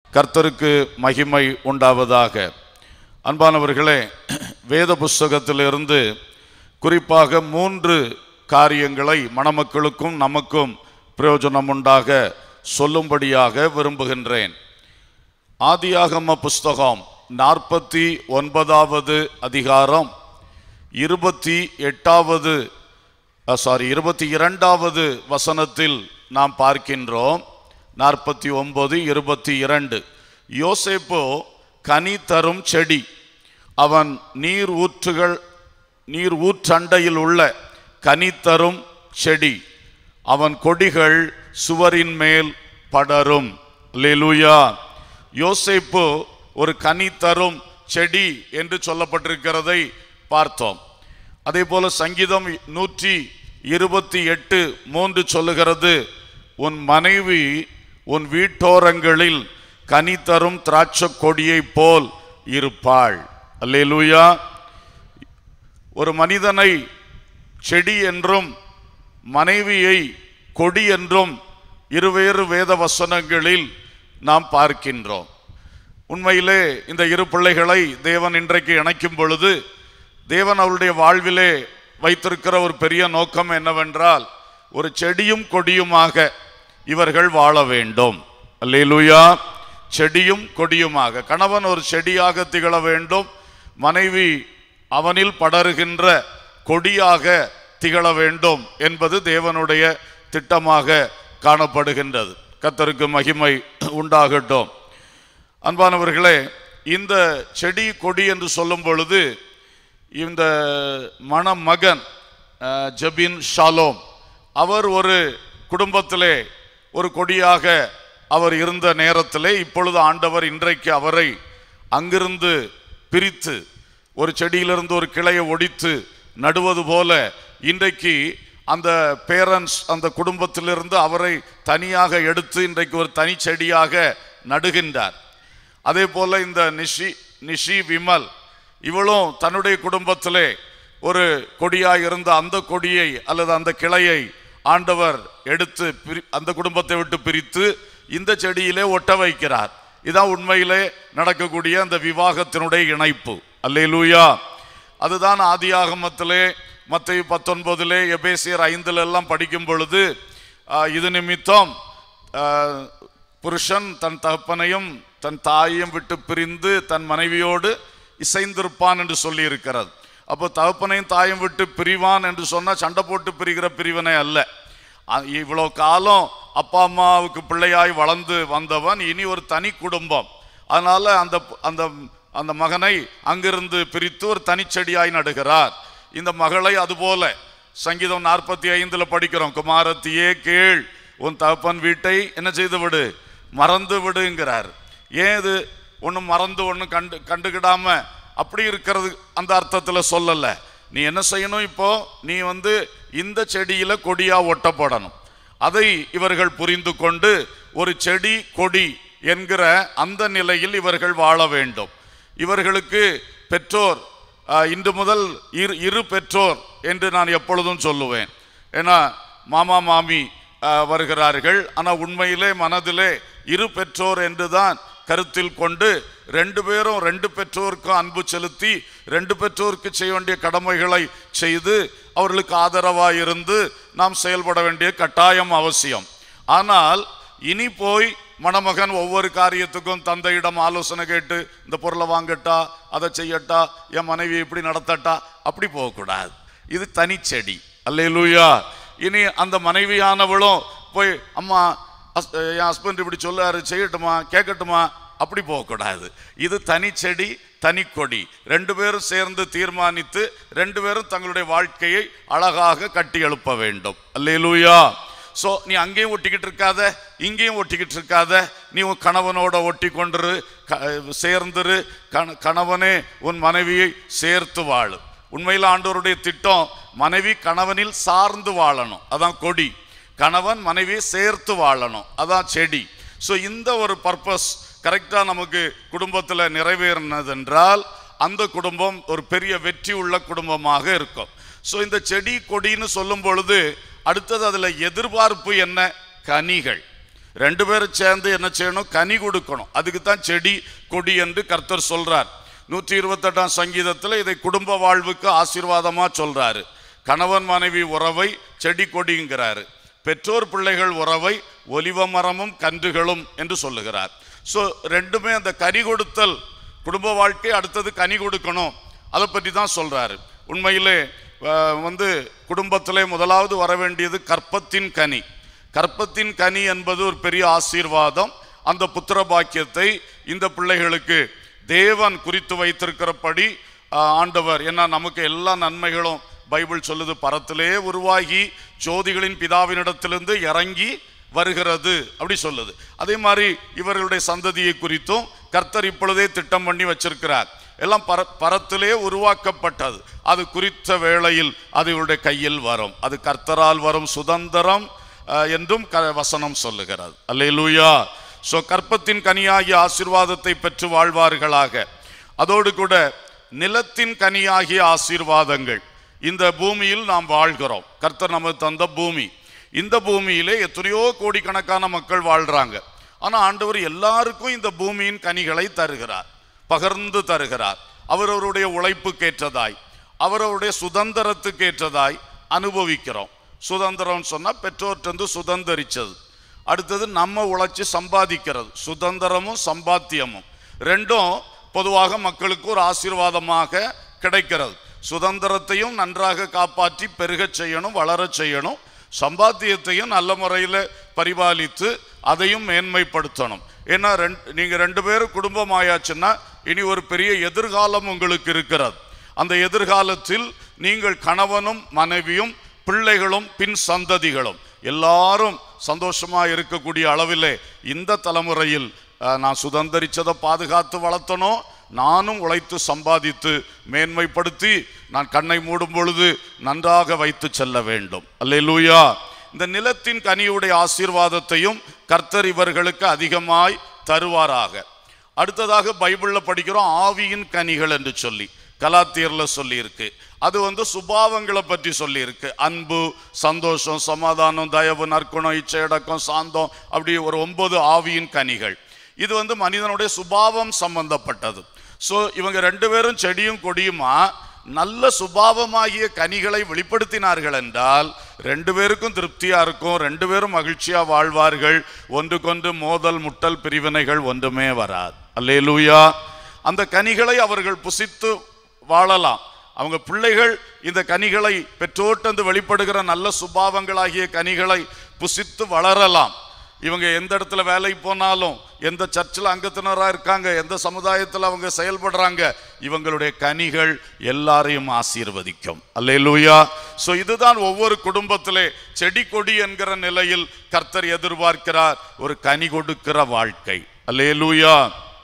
கர்த்தருக்கு மகிமை உண்டாவதாக அன்பானவர்களே வேத புஸ்தகத்திலிருந்து குறிப்பாக மூன்று காரியங்களை மணமக்களுக்கும் நமக்கும் பிரயோஜனம் உண்டாக சொல்லும்படியாக விரும்புகின்றேன் ஆதியாகம புஸ்தகம் நாற்பத்தி ஒன்பதாவது அதிகாரம் இருபத்தி எட்டாவது சாரி இருபத்தி இரண்டாவது வசனத்தில் நாம் பார்க்கின்றோம் நாற்பத்தி ஒன்பது இருபத்தி இரண்டு யோசேப்போ கனி தரும் செடி அவன் நீர் ஊற்றுகள் நீர் ஊற்றண்டையில் உள்ள கனி தரும் செடி அவன் கொடிகள் சுவரின் மேல் படரும் லெலுயா யோசேப்பு ஒரு கனி தரும் செடி என்று சொல்லப்பட்டிருக்கிறதை பார்த்தோம் அதே போல சங்கீதம் நூற்றி இருபத்தி எட்டு மூன்று சொல்லுகிறது உன் மனைவி உன் வீட்டோரங்களில் கனி தரும் திராட்சை கொடியைப் போல் இருப்பாள் அல்லேலூயா ஒரு மனிதனை செடி என்றும் மனைவியை கொடி என்றும் இருவேறு வேத வசனங்களில் நாம் பார்க்கின்றோம் உண்மையிலே இந்த இரு பிள்ளைகளை தேவன் இன்றைக்கு இணைக்கும் பொழுது தேவன் அவருடைய வாழ்விலே வைத்திருக்கிற ஒரு பெரிய நோக்கம் என்னவென்றால் ஒரு செடியும் கொடியுமாக இவர்கள் வாழ வேண்டும் அல்லேலூயா செடியும் கொடியுமாக கணவன் ஒரு செடியாக திகழ வேண்டும் மனைவி அவனில் படருகின்ற கொடியாக திகழ வேண்டும் என்பது தேவனுடைய திட்டமாக காணப்படுகின்றது கத்தருக்கு மகிமை உண்டாகட்டும் அன்பானவர்களே இந்த செடி கொடி என்று சொல்லும் பொழுது இந்த மணமகன் அஹ், ஜபின் ஷாலோம் அவர் ஒரு குடும்பத்திலே ஒரு கொடியாக அவர் இருந்த நேரத்திலே இப்பொழுது ஆண்டவர் இன்றைக்கு அவரை அங்கிருந்து பிரித்து ஒரு செடியிலிருந்து ஒரு கிளையை ஒடித்து நடுவது போல இன்றைக்கு அந்த பேரண்ட்ஸ் அந்த குடும்பத்திலிருந்து அவரை தனியாக எடுத்து இன்றைக்கு ஒரு தனி செடியாக நடுகின்றார் அதே போல இந்த நிஷி நிஷி விமல் இவளும் தன்னுடைய குடும்பத்திலே ஒரு கொடியாய் இருந்த அந்த கொடியை அல்லது அந்த கிளையை ஆண்டவர் எடுத்து பிரி அந்த குடும்பத்தை விட்டு பிரித்து இந்த செடியிலே ஒட்ட வைக்கிறார் இதான் உண்மையிலே நடக்கக்கூடிய அந்த விவாகத்தினுடைய இணைப்பு அல்லேலூயா அதுதான் ஆதியாகமத்திலே மத்திய பத்தொன்பதிலே எபேசியர் ஐந்துல எல்லாம் படிக்கும் பொழுது ஆஹ், இது நிமித்தம் ஆஹ், புருஷன் தன் தகப்பனையும் தன் தாயையும் விட்டு பிரிந்து தன் மனைவியோடு இசைந்திருப்பான் என்று சொல்லி இருக்கிறது அப்போ தகப்பனையும் தாயும் விட்டு பிரிவான் என்று சொன்னா சண்டை போட்டு பிரிகிற பிரிவினை அல்ல அ- இவ்வளவு காலம் அப்பா அம்மாவுக்கு பிள்ளையாய் வளர்ந்து வந்தவன் இனி ஒரு தனி குடும்பம் அதனால அந்த அந்த அந்த மகனை அங்கிருந்து பிரித்து ஒரு தனிச்செடியாய் நடுகிறார் இந்த மகளை அதுபோல சங்கீதம் நாற்பத்தி ஐந்துல படிக்கிறோம் குமாரத்தியே கேள் உன் தகப்பன் வீட்டை என்ன செய்து விடு மறந்து விடுங்கிறார் ஏன் இது ஒன்றும் மறந்து ஒன்றும் கண்டு கண்டுக்கிடாம அப்படி இருக்கிறது அந்த அர்த்தத்தில் சொல்லல நீ என்ன செய்யணும் இப்போ நீ வந்து இந்த செடியில கொடியா ஒட்டப்படணும் அதை இவர்கள் புரிந்து கொண்டு ஒரு செடி கொடி என்கிற அந்த நிலையில் இவர்கள் வாழ வேண்டும் இவர்களுக்கு பெற்றோர் ஆஹ், இன்று முதல் இரு இரு பெற்றோர் என்று நான் எப்பொழுதும் சொல்லுவேன் ஏன்னா மாமா மாமி ஆஹ், வருகிறார்கள் ஆனால் உண்மையிலே மனதிலே இரு பெற்றோர் என்றுதான் கருத்தில் கொண்டு ரெண்டு பேரும் ரெண்டு பெற்றோருக்கும் அன்பு செலுத்தி ரெண்டு பெற்றோருக்கு செய்ய வேண்டிய கடமைகளை செய்து அவர்களுக்கு ஆதரவாக இருந்து நாம் செயல்பட வேண்டிய கட்டாயம் அவசியம் ஆனால் இனி போய் மணமகன் ஒவ்வொரு காரியத்துக்கும் தந்தையிடம் ஆலோசனை கேட்டு இந்த பொருளை வாங்கட்டா அதை செய்யட்டா என் மனைவி இப்படி நடத்தட்டா அப்படி போகக்கூடாது இது தனிச்செடி அல்லேலூயா இனி அந்த மனைவியானவளும் போய் அம்மா ஹஸ்- என் ஹஸ்பண்ட் இப்படி சொல்லாரு செய்யட்டுமா கேட்கட்டுமா அப்படி போகக்கூடாது இது தனி செடி தனி கொடி ரெண்டு பேரும் சேர்ந்து தீர்மானித்து ரெண்டு பேரும் தங்களுடைய வாழ்க்கையை அழகாக கட்டி எழுப்ப வேண்டும் அல்லேலூயா ஸோ நீ அங்கேயும் ஒட்டிக்கிட்டு இருக்காத இங்கேயும் ஒட்டிக்கிட்டு இருக்காத நீ உன் கணவனோட ஒட்டி கொண்டிரு க- சேர்ந்துரு கண கணவனே உன் மனைவியை சேர்த்து வாழு உண்மையில் ஆண்டவருடைய திட்டம் மனைவி கணவனில் சார்ந்து வாழணும் அதான் கொடி கணவன் மனைவியை சேர்த்து வாழணும் அதான் செடி ஸோ இந்த ஒரு பர்பஸ் கரெக்டாக நமக்கு குடும்பத்தில் நிறைவேறினதென்றால் அந்த குடும்பம் ஒரு பெரிய வெற்றி உள்ள குடும்பமாக இருக்கும் ஸோ இந்த செடி கொடின்னு சொல்லும் பொழுது அடுத்தது அதில் எதிர்பார்ப்பு என்ன கனிகள் ரெண்டு பேரும் சேர்ந்து என்ன செய்யணும் கனி கொடுக்கணும் அதுக்கு தான் செடி கொடி என்று கர்த்தர் சொல்றார் நூற்றி இருபத்தெட்டாம் சங்கீதத்தில் இதை குடும்ப வாழ்வுக்கு ஆசீர்வாதமா சொல்றாரு கணவன் மனைவி உறவை செடி கொடிங்கிறாரு பெற்றோர் பிள்ளைகள் உறவை ஒலிவ மரமும் கன்றுகளும் என்று சொல்லுகிறார் ஸோ ரெண்டுமே அந்த கனி கொடுத்தல் குடும்ப வாழ்க்கை அடுத்தது கனி கொடுக்கணும் அதை பற்றி தான் சொல்றாரு உண்மையிலே அஹ், வந்து குடும்பத்திலே முதலாவது வர வேண்டியது கற்பத்தின் கனி கற்பத்தின் கனி என்பது ஒரு பெரிய ஆசீர்வாதம் அந்த புத்திர பாக்கியத்தை இந்த பிள்ளைகளுக்கு தேவன் குறித்து வைத்திருக்கிறபடி ஆஹ், ஆண்டவர் ஏன்னா நமக்கு எல்லா நன்மைகளும் பைபிள் சொல்லுது பரத்திலே உருவாகி ஜோதிகளின் பிதாவினிடத்திலிருந்து இறங்கி வருகிறது அப்படி சொல்லுது அதே மாதிரி இவர்களுடைய சந்ததியை குறித்தும் கர்த்தர் இப்பொழுதே திட்டம் பண்ணி வச்சிருக்கிறார் எல்லாம் பர பரத்திலே உருவாக்கப்பட்டது அது குறித்த வேளையில் அது இவருடைய கையில் வரும் அது கர்த்தரால் வரும் சுதந்திரம் அஹ், என்றும் க வசனம் சொல்லுகிறது அல்லேலூயா ஸோ கற்பத்தின் கனியாகிய ஆசீர்வாதத்தை பெற்று வாழ்வார்களாக அதோடு கூட நிலத்தின் கனியாகிய ஆசீர்வாதங்கள் இந்த பூமியில் நாம் வாழ்கிறோம் கர்த்தர் நமக்கு தந்த பூமி இந்த பூமியிலே எத்தனையோ கோடிக்கணக்கான மக்கள் வாழ்றாங்க ஆனா ஆண்டவர் எல்லாருக்கும் இந்த பூமியின் கனிகளை தருகிறார் பகிர்ந்து தருகிறார் அவரவருடைய உழைப்புக்கேற்றதாய் அவரவருடைய சுதந்திரத்துக்கேற்றதாய் அனுபவிக்கிறோம் சுதந்திரம் சொன்னா பெற்றோர்கிட்ட சுதந்திரிச்சது அடுத்தது நம்ம உழைச்சி சம்பாதிக்கிறது சுதந்திரமும் சம்பாத்தியமும் ரெண்டும் பொதுவாக மக்களுக்கு ஒரு ஆசீர்வாதமாக கிடைக்கிறது சுதந்திரத்தையும் நன்றாக காப்பாற்றி பெருகச் செய்யணும் வளரச் செய்யணும் சம்பாத்தியத்தையும் நல்ல முறையில் பரிபாலித்து அதையும் மேன்மைப்படுத்தணும் ஏன்னா ரெண்டு நீங்க ரெண்டு பேரும் குடும்பம் ஆயாச்சுன்னா இனி ஒரு பெரிய எதிர்காலம் உங்களுக்கு இருக்கிறது அந்த எதிர்காலத்தில் நீங்கள் கணவனும் மனைவியும் பிள்ளைகளும் பின் சந்ததிகளும் எல்லாரும் சந்தோஷமா இருக்கக்கூடிய அளவிலே இந்த தலைமுறையில் அஹ், நான் சுதந்திரிச்சதை பாதுகாத்து வளர்த்தணும் நானும் உழைத்து சம்பாதித்து மேன்மைப்படுத்தி நான் கண்ணை மூடும் பொழுது நன்றாக வைத்து செல்ல வேண்டும் அல்லேலூயா இந்த நிலத்தின் கனியுடைய ஆசீர்வாதத்தையும் கர்த்தர் இவர்களுக்கு அதிகமாய் தருவாராக அடுத்ததாக பைபிள்ல படிக்கிறோம் ஆவியின் கனிகள் என்று சொல்லி கலாத்தியர்ல சொல்லி இருக்கு அது வந்து சுபாவங்களை பற்றி சொல்லி இருக்கு அன்பு சந்தோஷம் சமாதானம் தயவு நற்குணம் இச்சையடக்கம் சாந்தம் அப்படி ஒரு ஒன்பது ஆவியின் கனிகள் இது வந்து மனிதனுடைய சுபாவம் சம்பந்தப்பட்டது ஸோ இவங்க ரெண்டு பேரும் செடியும் கொடியுமா நல்ல சுபாவமாகிய கனிகளை வெளிப்படுத்தினார்கள் என்றால் ரெண்டு பேருக்கும் திருப்தியா இருக்கும் ரெண்டு பேரும் மகிழ்ச்சியா வாழ்வார்கள் ஒன்றுக்கொன்று மோதல் முட்டல் பிரிவினைகள் ஒன்றுமே வராது அல்லேலூயா அந்த கனிகளை அவர்கள் புசித்து வாழலாம் அவங்க பிள்ளைகள் இந்த கனிகளை பெற்றோட்டந்து வெளிப்படுகிற நல்ல சுபாவங்களாகிய கனிகளை புசித்து வளரலாம் இவங்க எந்த இடத்துல வேலைக்கு போனாலும் எந்த சர்ச்சில் அங்கத்தினராக இருக்காங்க எந்த சமுதாயத்தில் அவங்க செயல்படுறாங்க இவங்களுடைய கனிகள் எல்லாரையும் ஆசீர்வதிக்கும் அல்லேலூயா ஸோ இதுதான் ஒவ்வொரு குடும்பத்திலே செடி கொடி என்கிற நிலையில் கர்த்தர் எதிர்பார்க்கிறார் ஒரு கனி கொடுக்கிற வாழ்க்கை அல்லேலூயா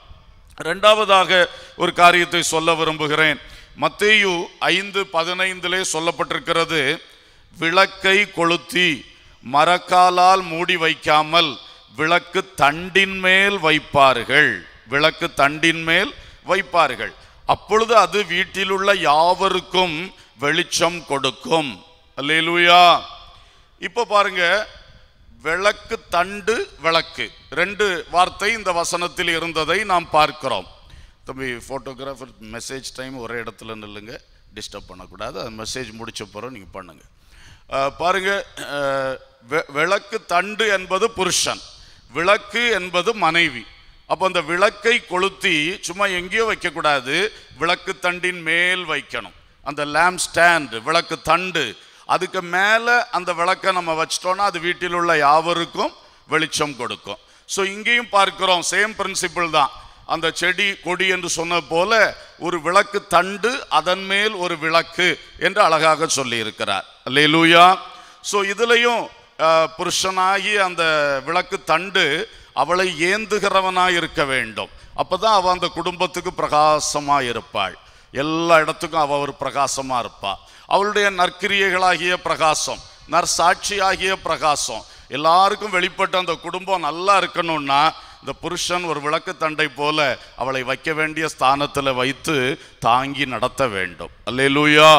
ரெண்டாவதாக ஒரு காரியத்தை சொல்ல விரும்புகிறேன் மத்தேயு ஐந்து பதினைந்திலே சொல்லப்பட்டிருக்கிறது விளக்கை கொளுத்தி மரக்காலால் மூடி வைக்காமல் விளக்கு தண்டின் மேல் வைப்பார்கள் விளக்கு தண்டின் மேல் வைப்பார்கள் அப்பொழுது அது வீட்டிலுள்ள யாவருக்கும் வெளிச்சம் கொடுக்கும் அல்லேலூயா இப்போ பாருங்க விளக்கு தண்டு விளக்கு ரெண்டு வார்த்தை இந்த வசனத்தில் இருந்ததை நாம் பார்க்கிறோம் தம்பி ஃபோட்டோகிராஃபர் மெசேஜ் டைம் ஒரே இடத்துல நில்லுங்க டிஸ்டர்ப் பண்ணக்கூடாது அது மெசேஜ் முடிச்ச பிறகு நீங்கள் பண்ணுங்க அஹ், பாருங்க அஹ், வெ- விளக்கு தண்டு என்பது புருஷன் விளக்கு என்பது மனைவி அப்போ அந்த விளக்கை கொளுத்தி சும்மா எங்கேயோ வைக்கக்கூடாது விளக்கு தண்டின் மேல் வைக்கணும் அந்த லேம்ப் ஸ்டாண்ட் விளக்கு தண்டு அதுக்கு மேலே அந்த விளக்கை நம்ம வச்சிட்டோம்னா அது வீட்டில் உள்ள யாவருக்கும் வெளிச்சம் கொடுக்கும் ஸோ இங்கேயும் பார்க்கிறோம் சேம் பிரின்சிபிள் தான் அந்த செடி கொடி என்று சொன்ன போல ஒரு விளக்கு தண்டு அதன் மேல் ஒரு விளக்கு என்று அழகாக சொல்லி இருக்கிறார் அல்லேலூயா ஸோ இதுலயும் அஹ், புருஷனாகி அந்த விளக்கு தண்டு அவளை ஏந்துகிறவனாய் இருக்க வேண்டும் அப்பதான் அவ அந்த குடும்பத்துக்கு பிரகாசமா இருப்பாள் எல்லா இடத்துக்கும் அவ ஒரு பிரகாசமா இருப்பா அவளுடைய நற்கிரியைகளாகிய பிரகாசம் நற்சாட்சியாகிய பிரகாசம் எல்லாருக்கும் வெளிப்பட்ட அந்த குடும்பம் நல்லா இருக்கணும்னா இந்த புருஷன் ஒரு விளக்கு தண்டை போல அவளை வைக்க வேண்டிய ஸ்தானத்துல வைத்து தாங்கி நடத்த வேண்டும் அல்லேலூயா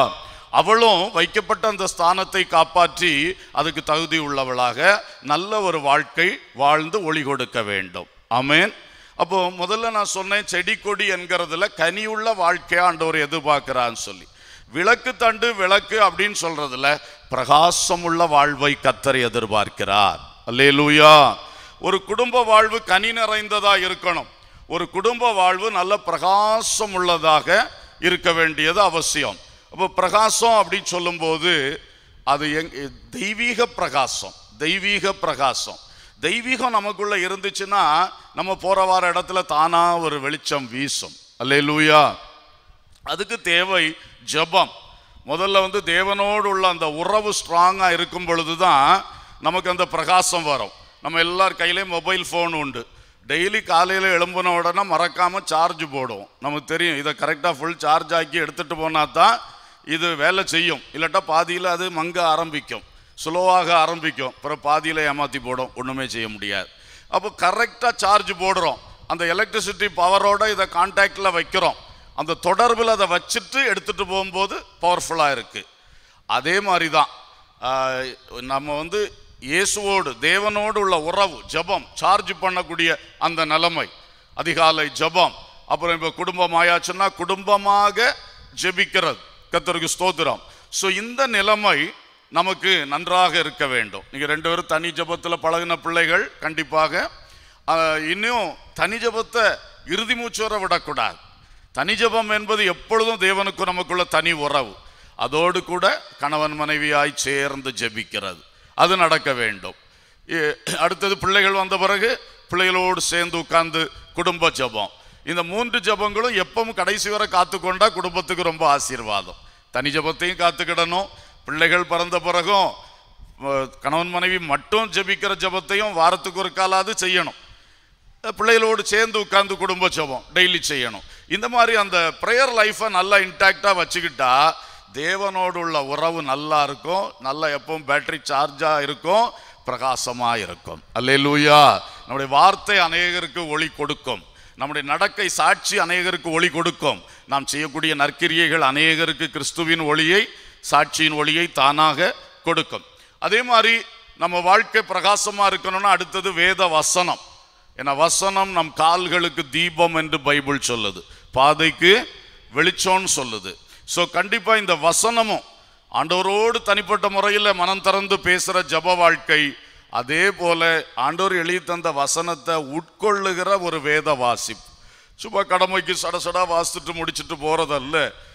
அவளும் வைக்கப்பட்ட அந்த ஸ்தானத்தை காப்பாற்றி அதுக்கு தகுதி உள்ளவளாக நல்ல ஒரு வாழ்க்கை வாழ்ந்து ஒளி கொடுக்க வேண்டும் ஆமென் அப்போ முதல்ல நான் சொன்னேன் செடி கொடி என்கிறதுல கனியுள்ள வாழ்க்கையா ஆண்டவர் எதிர்பார்க்கிறான்னு சொல்லி விளக்கு தண்டு விளக்கு அப்படின்னு சொல்றதுல பிரகாசமுள்ள வாழ்வை கத்தர் எதிர்பார்க்கிறார் அல்லேலூயா ஒரு குடும்ப வாழ்வு கனி நிறைந்ததா இருக்கணும் ஒரு குடும்ப வாழ்வு நல்ல பிரகாசம் உள்ளதாக இருக்க வேண்டியது அவசியம் அப்போ பிரகாசம் அப்படின்னு சொல்லும்போது அது எங் தெய்வீக பிரகாசம் தெய்வீக பிரகாசம் தெய்வீகம் நமக்குள்ள இருந்துச்சுன்னா நம்ம போற வார இடத்துல தானா ஒரு வெளிச்சம் வீசும் அல்லேலூயா அதுக்கு தேவை ஜெபம் முதல்ல வந்து தேவனோடு உள்ள அந்த உறவு ஸ்ட்ராங்காக இருக்கும் பொழுது தான் நமக்கு அந்த பிரகாசம் வரும் நம்ம எல்லார் கையிலையும் மொபைல் ஃபோன் உண்டு டெய்லி காலையில் எழும்பின உடனே மறக்காமல் சார்ஜ் போடுவோம் நமக்கு தெரியும் இதை கரெக்டாக ஃபுல் சார்ஜ் ஆக்கி எடுத்துகிட்டு போனால் தான் இது வேலை செய்யும் இல்லாட்டா பாதியில் அது மங்க ஆரம்பிக்கும் ஸ்லோவாக ஆரம்பிக்கும் அப்புறம் பாதியில் ஏமாற்றி போடும் ஒன்றுமே செய்ய முடியாது அப்போ கரெக்டாக சார்ஜ் போடுறோம் அந்த எலக்ட்ரிசிட்டி பவரோட இதை கான்டாக்டில் வைக்கிறோம் அந்த தொடர்பில் அதை வச்சுட்டு எடுத்துட்டு போகும்போது பவர்ஃபுல்லாக இருக்கு அதே மாதிரி தான் ஆஹ், நம்ம வந்து இயேசுவோடு தேவனோடு உள்ள உறவு ஜெபம் சார்ஜ் பண்ணக்கூடிய அந்த நிலைமை அதிகாலை ஜெபம் அப்புறம் இப்போ குடும்பம் ஆயாச்சுன்னா குடும்பமாக ஜெபிக்கிறது கர்த்தருக்கு ஸ்தோத்திரம் ஸோ இந்த நிலைமை நமக்கு நன்றாக இருக்க வேண்டும் நீங்கள் ரெண்டு பேரும் தனி ஜெபத்தில் பழகின பிள்ளைகள் கண்டிப்பாக ஆஹ், இன்னும் தனி ஜெபத்தை இறுதி மூச்சு வர விடக்கூடாது தனி ஜெபம் என்பது எப்பொழுதும் தேவனுக்கு நமக்குள்ள தனி உறவு அதோடு கூட கணவன் மனைவியாய் சேர்ந்து ஜெபிக்கிறது அது நடக்க வேண்டும் இ- அடுத்தது பிள்ளைகள் வந்த பிறகு பிள்ளைகளோடு சேர்ந்து உட்கார்ந்து குடும்ப ஜெபம் இந்த மூன்று ஜெபங்களும் எப்பவும் கடைசி வரை காத்துக்கொண்டா குடும்பத்துக்கு ரொம்ப ஆசீர்வாதம் தனி ஜெபத்தையும் காத்துக்கிடணும் பிள்ளைகள் பிறந்த பிறகும் அஹ், கணவன் மனைவி மட்டும் ஜெபிக்கிற ஜெபத்தையும் வாரத்துக்கு ஒரு காலாவது செய்யணும் பிள்ளைகளோடு சேர்ந்து உட்கார்ந்து குடும்ப ஜெபம் டெய்லி செய்யணும் இந்த மாதிரி அந்த ப்ரேயர் லைஃப்பை நல்லா இன்டாக்டாக வச்சுக்கிட்டா தேவனோடு உள்ள உறவு நல்லா இருக்கும் நல்லா எப்பவும் பேட்டரி சார்ஜாக இருக்கும் பிரகாசமாக இருக்கும் அல்லேலூயா நம்முடைய வார்த்தை அநேகருக்கு ஒளி கொடுக்கும் நம்முடைய நடக்கை சாட்சி அநேகருக்கு ஒளி கொடுக்கும் நாம் செய்யக்கூடிய நற்கிரியைகள் அநேகருக்கு கிறிஸ்துவின் ஒளியை சாட்சியின் ஒளியை தானாக கொடுக்கும் அதே மாதிரி நம்ம வாழ்க்கை பிரகாசமா இருக்கணும்னா அடுத்தது வேத வசனம் ஏன்னா வசனம் நம் கால்களுக்கு தீபம் என்று பைபிள் சொல்லுது பாதைக்கு வெளிச்சம்னு சொல்லுது ஸோ கண்டிப்பா இந்த வசனமும் ஆண்டவரோடு தனிப்பட்ட முறையில் மனம் திறந்து பேசுற ஜப வாழ்க்கை அதே போல ஆண்டவர் எழுதி தந்த வசனத்தை உட்கொள்ளுகிற ஒரு வேத வாசிப்பு சும்மா கடமைக்கு சடசடா வாசித்துட்டு முடிச்சிட்டு போறதல்ல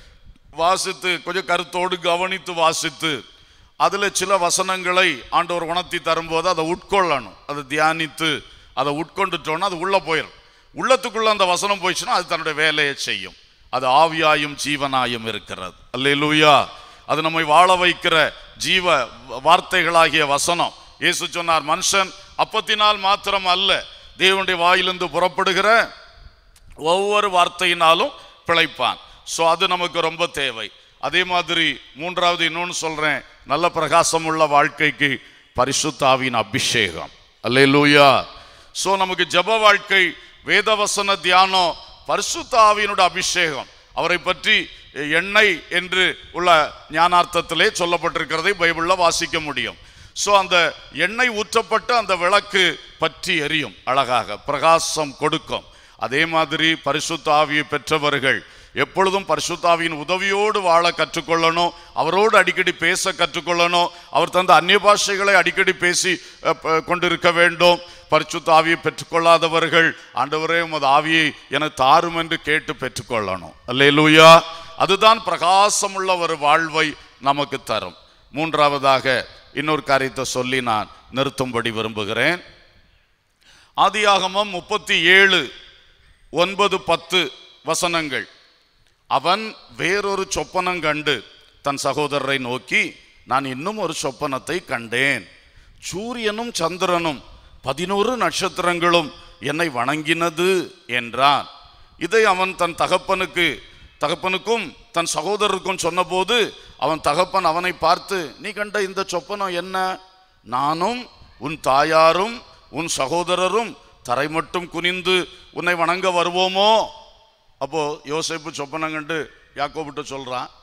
வாசித்து கொஞ்சம் கருத்தோடு கவனித்து வாசித்து அதுல சில வசனங்களை ஆண்டவர் உணர்த்தி தரும்போது அதை உட்கொள்ளணும் அதை தியானித்து அதை உட்கொண்டுட்டோன்னா அது உள்ள போயிடும் உள்ளத்துக்குள்ள அந்த வசனம் போயிடுச்சுன்னா அது தன்னுடைய வேலையை செய்யும் அது ஆவியாயும் ஜீவனாயும் இருக்கிறது அல்லேலூயா அது நம்மை வாழ வைக்கிற ஜீவ வார்த்தைகளாகிய வசனம் இயேசு சொன்னார் மனுஷன் அப்பத்தினால் மாத்திரம் அல்ல தேவனுடைய வாயிலிருந்து புறப்படுகிற ஒவ்வொரு வார்த்தையினாலும் பிழைப்பான் ஸோ அது நமக்கு ரொம்ப தேவை அதே மாதிரி மூன்றாவது இன்னொன்று சொல்றேன் நல்ல பிரகாசம் உள்ள வாழ்க்கைக்கு பரிசுத்தாவின் அபிஷேகம் அல்லேலூயா ஸோ நமக்கு ஜெப வாழ்க்கை வேதவசன தியானம் பரிசுத்தாவினோட அபிஷேகம் அவரை பற்றி எண்ணெய் என்று உள்ள ஞானார்த்தத்திலே சொல்லப்பட்டிருக்கிறதை பைபிளில் வாசிக்க முடியும் ஸோ அந்த எண்ணெய் ஊற்றப்பட்டு அந்த விளக்கு பற்றி எரியும் அழகாக பிரகாசம் கொடுக்கும் அதே மாதிரி பரிசுத்த ஆவியை பெற்றவர்கள் எப்பொழுதும் பரிசுத்தாவியின் உதவியோடு வாழ கற்றுக்கொள்ளணும் அவரோடு அடிக்கடி பேச கற்றுக்கொள்ளணும் அவர் தந்த அந்நிய பாஷைகளை அடிக்கடி பேசி அஹ், ப- கொண்டிருக்க வேண்டும் பரிசுத்த ஆவியை பெற்றுக்கொள்ளாதவர்கள் ஆண்டவரே உமது ஆவியை என தாரும் என்று கேட்டு பெற்றுக்கொள்ளணும் அல்லேலூயா அதுதான் பிரகாசமுள்ள ஒரு வாழ்வை நமக்கு தரும் மூன்றாவதாக இன்னொரு காரியத்தை சொல்லி நான் நிறுத்தும்படி விரும்புகிறேன் ஆதியாகமம் முப்பத்தி ஏழு ஒன்பது பத்து வசனங்கள் அவன் வேறொரு சொப்பனம் கண்டு தன் சகோதரரை நோக்கி நான் இன்னும் ஒரு சொப்பனத்தை கண்டேன் சூரியனும் சந்திரனும் பதினோரு நட்சத்திரங்களும் என்னை வணங்கினது என்றான் இதை அவன் தன் தகப்பனுக்கு தகப்பனுக்கும் தன் சகோதரருக்கும் சொன்னபோது அவன் தகப்பன் அவனை பார்த்து நீ கண்ட இந்த சொப்பனம் என்ன நானும் உன் தாயாரும் உன் சகோதரரும் தரை மட்டும் குனிந்து உன்னை வணங்க வருவோமோ அப்போ யோசேப்பு சொப்பனம் கண்டு யாக்கோபிட்ட சொல்றான்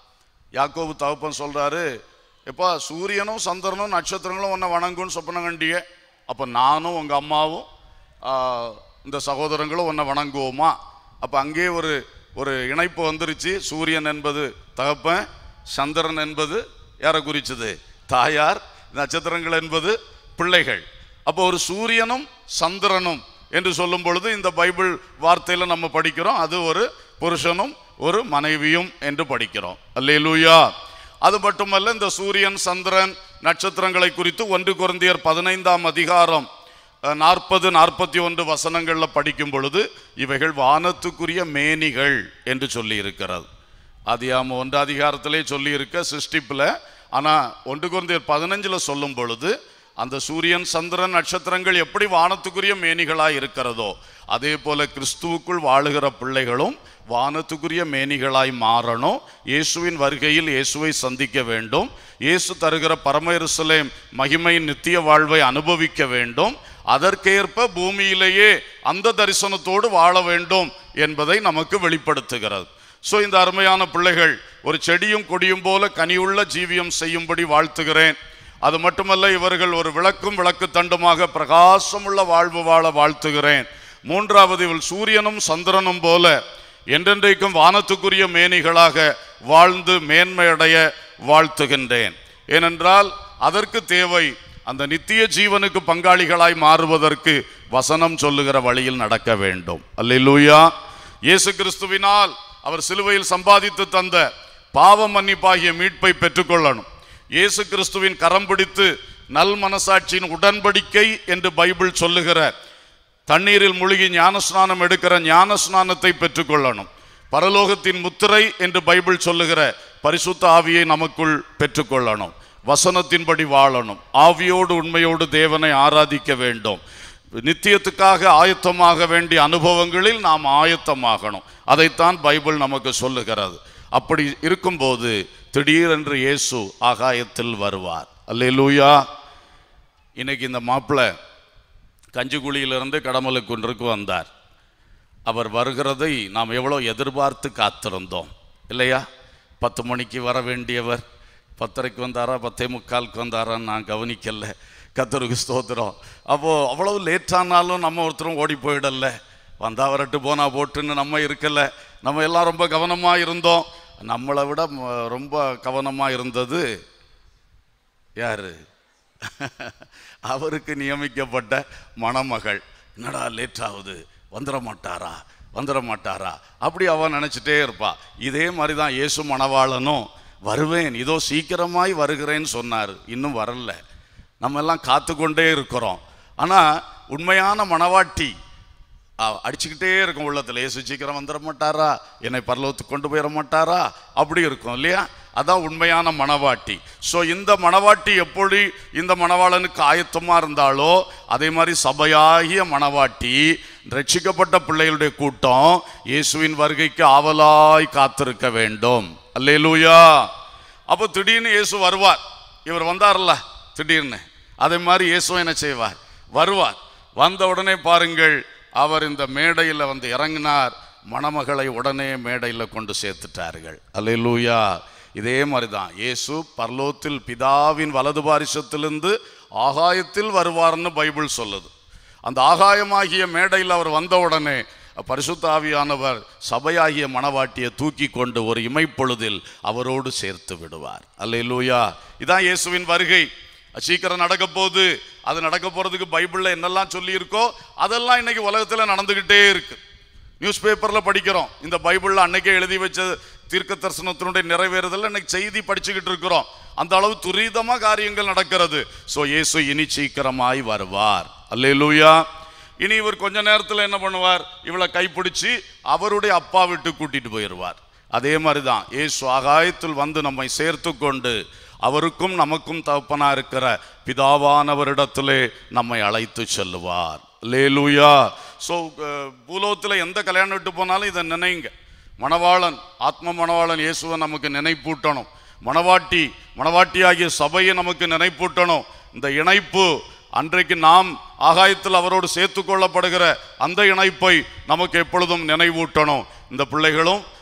யாக்கோபு தகப்பன் சொல்றாரு எப்பா சூரியனும் சந்திரனும் நட்சத்திரங்களும் உன்னை வணங்கும்னு சொப்பனம் கண்டிய அப்போ நானும் உங்க அம்மாவும் ஆ, இந்த சகோதரங்களும் உன்னை வணங்குவோமா அப்போ அங்கே ஒரு ஒரு இணைப்பு வந்துருச்சு சூரியன் என்பது தகப்பன் சந்திரன் என்பது யாரை குறிச்சது தாயார் நட்சத்திரங்கள் என்பது பிள்ளைகள் அப்போ ஒரு சூரியனும் சந்திரனும் என்று சொல்லும் பொழுது இந்த பைபிள் வார்த்தையில நம்ம படிக்கிறோம் அது ஒரு புருஷனும் ஒரு மனைவியும் என்று படிக்கிறோம் அல்லேலூயா அது மட்டுமல்ல இந்த சூரியன் சந்திரன் நட்சத்திரங்களை குறித்து ஒன்று குருந்தியர் பதினைந்தாம் அதிகாரம் நாற்பது நாற்பத்தி ஒன்று வசனங்களில் படிக்கும் பொழுது இவைகள் வானத்துக்குரிய மேனிகள் என்று சொல்லி இருக்கிறது அதிகாம ஒன்று அதிகாரத்திலே சொல்லி இருக்க சிருஷ்டிப்பில் ஆனால் ஒன்று குருந்தியர் பதினஞ்சில் சொல்லும் பொழுது அந்த சூரியன் சந்திரன் நட்சத்திரங்கள் எப்படி வானத்துக்குரிய மேனிகளாய் இருக்கிறதோ அதே போல கிறிஸ்துவுக்குள் வாழுகிற பிள்ளைகளும் வானத்துக்குரிய மேனிகளாய் மாறணும் இயேசுவின் வருகையில் இயேசுவை சந்திக்க வேண்டும் இயேசு தருகிற பரம எருசலேம் மகிமையின் நித்திய வாழ்வை அனுபவிக்க வேண்டும் அதற்கேற்ப பூமியிலேயே அந்த தரிசனத்தோடு வாழ வேண்டும் என்பதை நமக்கு வெளிப்படுத்துகிறது ஸோ இந்த அருமையான பிள்ளைகள் ஒரு செடியும் கொடியும் போல கனியுள்ள ஜீவியம் செய்யும்படி வாழ்த்துகிறேன் அது மட்டுமல்ல இவர்கள் ஒரு விளக்கும் விளக்கு தண்டுமாக பிரகாசமுள்ள வாழ்வு வாழ வாழ்த்துகிறேன் மூன்றாவது இவள் சூரியனும் சந்திரனும் போல என்றென்றைக்கும் வானத்துக்குரிய மேனிகளாக வாழ்ந்து மேன்மையடைய வாழ்த்துகின்றேன் ஏனென்றால் அதற்கு தேவை அந்த நித்திய ஜீவனுக்கு பங்காளிகளாய் மாறுவதற்கு வசனம் சொல்லுகிற வழியில் நடக்க வேண்டும் அல்லேலூயா இயேசு கிறிஸ்துவினால் அவர் சிலுவையில் சம்பாதித்து தந்த பாவ மன்னிப்பாகிய மீட்பை பெற்றுக்கொள்ளணும் இயேசு கிறிஸ்துவின் கரம் பிடித்து நல் மனசாட்சியின் உடன்படிக்கை என்று பைபிள் சொல்லுகிற தண்ணீரில் முழுகி ஞானஸ்நானம் எடுக்கிற ஞானஸ்நானத்தை பெற்றுக்கொள்ளணும் பரலோகத்தின் முத்திரை என்று பைபிள் சொல்லுகிற பரிசுத்த ஆவியை நமக்குள் பெற்றுக்கொள்ளணும் வசனத்தின்படி வாழணும் ஆவியோடு உண்மையோடு தேவனை ஆராதிக்க வேண்டும் நித்தியத்துக்காக ஆயத்தமாக வேண்டிய அனுபவங்களில் நாம் ஆயத்தமாகணும் அதைத்தான் பைபிள் நமக்கு சொல்லுகிறது அப்படி இருக்கும்போது திடீரென்று இயேசு ஆகாயத்தில் வருவார் அல்லேலூயா இன்னைக்கு இந்த மாப்பிள்ளை கஞ்சிக்குழியிலிருந்து கடமலுக்குன்றுக்கு வந்தார் அவர் வருகிறதை நாம் எவ்வளோ எதிர்பார்த்து காத்திருந்தோம் இல்லையா பத்து மணிக்கு வர வேண்டியவர் பத்தரைக்கு வந்தாரா பத்தே முக்காலுக்கு வந்தாரான்னு நான் கவனிக்கல கத்தருக்கு ஸ்தோத்திரம் அப்போது அவ்வளவு லேட்டானாலும் நம்ம ஒருத்தரும் ஓடி போயிடல வந்தா வரட்டு போனா போட்டுன்னு நம்ம இருக்கல நம்ம எல்லாம் ரொம்ப கவனமாக இருந்தோம் நம்மளை விட ம- ரொம்ப கவனமாக இருந்தது யாரு அவருக்கு நியமிக்கப்பட்ட மணமகள் என்னடா லேட் ஆகுது வந்துட மாட்டாரா வந்துட மாட்டாரா அப்படி அவன் நினச்சிட்டே இருப்பா இதே மாதிரி தான் இயேசு மணவாளனும் வருவேன் இதோ சீக்கிரமாய் வருகிறேன்னு சொன்னார் இன்னும் வரல நம்ம எல்லாம் காத்து கொண்டே இருக்கிறோம் ஆனால் உண்மையான மணவாட்டி அ- அடிச்சுக்கிட்டே இருக்கும் உள்ளத்துல இயேசு சீக்கிரம் வந்துட மாட்டாரா என்னை பரலோகத்துக்கு கொண்டு போயிட மாட்டாரா அப்படி இருக்கும் இல்லையா அதான் உண்மையான மணவாட்டி ஸோ இந்த மணவாட்டி எப்படி இந்த மணவாளனுக்கு ஆயத்தமா இருந்தாலோ அதே மாதிரி சபையாகிய மணவாட்டி ரட்சிக்கப்பட்ட பிள்ளைகளுடைய கூட்டம் இயேசுவின் வருகைக்கு ஆவலாய் காத்திருக்க வேண்டும் அல்லேலூயா அப்போ திடீர்னு இயேசு வருவார் இவர் வந்தார்ல திடீர்னு அதே மாதிரி இயேசு என்ன செய்வார் வருவார் வந்த உடனே பாருங்கள் அவர் இந்த மேடையில் வந்து இறங்கினார் மணமகளை உடனே மேடையில் கொண்டு சேர்த்துட்டார்கள் அல்லேலூயா இதே மாதிரி தான் இயேசு பரலோகத்தில் பிதாவின் வலது பாரிசத்திலிருந்து ஆகாயத்தில் வருவார்னு பைபிள் சொல்லுது அந்த ஆகாயமாகிய மேடையில் அவர் வந்த உடனே பரிசுத்த ஆவியானவர் சபையாகிய மணவாட்டியை தூக்கி கொண்டு ஒரு இமைப்பொழுதில் அவரோடு சேர்த்து விடுவார் அல்லேலூயா இதான் இயேசுவின் வருகை சீக்கிரம் நடக்க போகுது அது நடக்க போறதுக்கு பைபிள்ல என்னெல்லாம் சொல்லி இருக்கோ அதெல்லாம் இன்னைக்கு உலகத்துல நடந்துகிட்டே இருக்கு நியூஸ் பேப்பர்ல படிக்கிறோம் இந்த பைபிள்ல அன்னைக்கே எழுதி வச்ச தீர்க்க தரிசனத்தினுடைய நிறைவேறுதல் இன்னைக்கு செய்தி படிச்சுக்கிட்டு இருக்கிறோம் அந்த அளவு துரிதமா காரியங்கள் நடக்கிறது சோ இயேசு இனி சீக்கிரமாய் வருவார் அல்லேலூயா இனி இவர் கொஞ்ச நேரத்துல என்ன பண்ணுவார் இவளை கைப்பிடிச்சு அவருடைய அப்பா விட்டு கூட்டிட்டு போயிடுவார் அதே மாதிரி தான் இயேசு ஆகாயத்தில் வந்து நம்மை சேர்த்து கொண்டு அவருக்கும் நமக்கும் தகப்பனா இருக்கிற பிதாவானவரிடத்திலே நம்மை அழைத்து செல்லுவார் லேலூயா ஸோ பூலோகத்தில் எந்த கல்யாணம் விட்டு போனாலும் இதை நினைங்க மணவாளன் ஆத்ம மணவாளன் இயேசுவை நமக்கு நினைப்பூட்டணும் மணவாட்டி மணவாட்டியாகிய சபையை நமக்கு நினைப்பூட்டணும் இந்த இணைப்பு அன்றைக்கு நாம் ஆகாயத்தில் அவரோடு சேர்த்து கொள்ளப்படுகிற அந்த இணைப்பை நமக்கு எப்பொழுதும் நினைவூட்டணும் இந்த பிள்ளைகளும்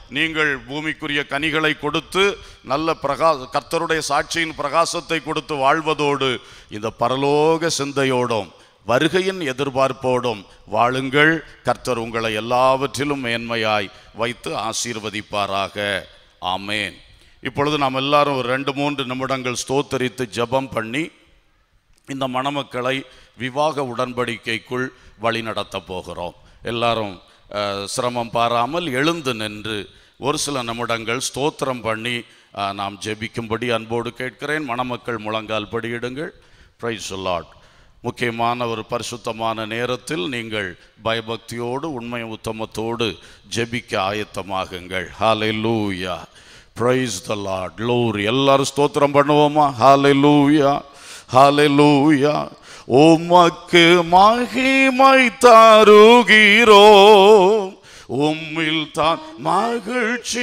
நீங்கள் பூமிக்குரிய கனிகளை கொடுத்து நல்ல பிரகா கர்த்தருடைய சாட்சியின் பிரகாசத்தை கொடுத்து வாழ்வதோடு இந்த பரலோக சிந்தையோடும் வருகையின் எதிர்பார்ப்போடும் வாழுங்கள் கர்த்தர் உங்களை எல்லாவற்றிலும் மேன்மையாய் வைத்து ஆசீர்வதிப்பாராக ஆமேன் இப்பொழுது நாம் எல்லாரும் ஒரு ரெண்டு மூன்று நிமிடங்கள் ஸ்தோத்தரித்து ஜெபம் பண்ணி இந்த மணமக்களை விவாக உடன்படிக்கைக்குள் வழிநடத்த போகிறோம் எல்லாரும் அஹ், சிரமம் பாராமல் எழுந்து நின்று ஒரு சில நிமிடங்கள் ஸ்தோத்திரம் பண்ணி அஹ், நாம் ஜெபிக்கும்படி அன்போடு கேட்கிறேன் மணமக்கள் முழங்கால் படியிடுங்கள் பிரைஸ் லார்ட் முக்கியமான ஒரு பரிசுத்தமான நேரத்தில் நீங்கள் பயபக்தியோடு உண்மை உத்தமத்தோடு ஜெபிக்க ஆயத்தமாகுங்கள் ஹalleluya praise the lord glory எல்லாரும் ஸ்தோத்திரம் பண்ணுவோமா ஹalleluya ஹalleluya உமக்கு மகிமை தருகிறோம் உம்மில் தான் மகிழ்ச்சி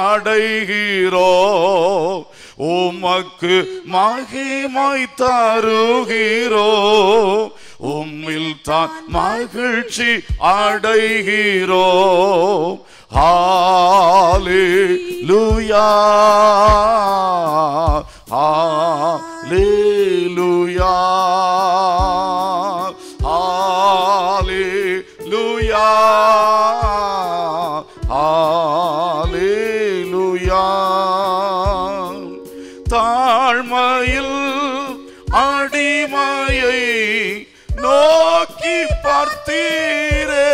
அடைகிறோம் உமக்கு மகிமை தருகிறோம் உம்மில் தான் மகிழ்ச்சி அடைகிறோம் ஹalleluya ஹalleluya ஹalleluya ஹalleluya தாழ்மையில் அடிமையை நோக்கி பார்த்தீரே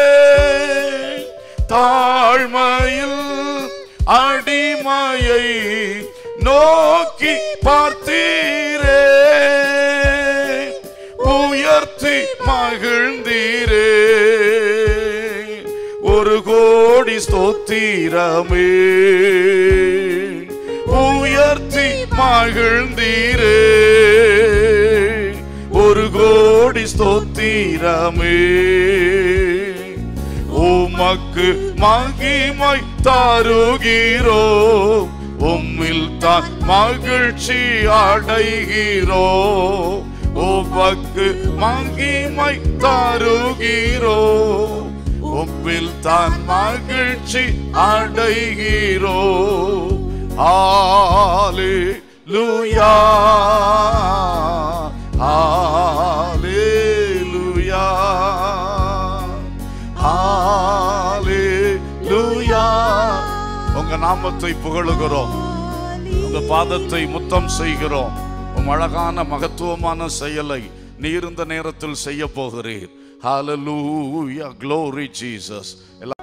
தாழ்மையில் அடிமையை நோக்கி பார்த்தீரே உயர்த்தி மகிழ்ந்தீரே ஒரு கோடி ஸ்தோத்திரமே உயர்த்தி மகிழ்ந்தீரே ஒரு கோடி ஸ்தோத்திரமே உமக்கு மகிமை தருகிறோம் உம்மில் தான் மகிழ்ச்சி அடைகிறோம் உமக்கு மகிமை தருகிறோம் உம்மில் தான் மகிழ்ச்சி அடைகிறோம் ஹalleluya ஹalleluya ஹalleluya உங்க நாமத்தை புகழுகிறோம் உங்க பாதத்தை முத்தம் செய்கிறோம் உம் அழகான மகத்துவமான செயலை நீர் இந்த நேரத்தில் செய்ய போகிறீர் ஹalleluya glory jesus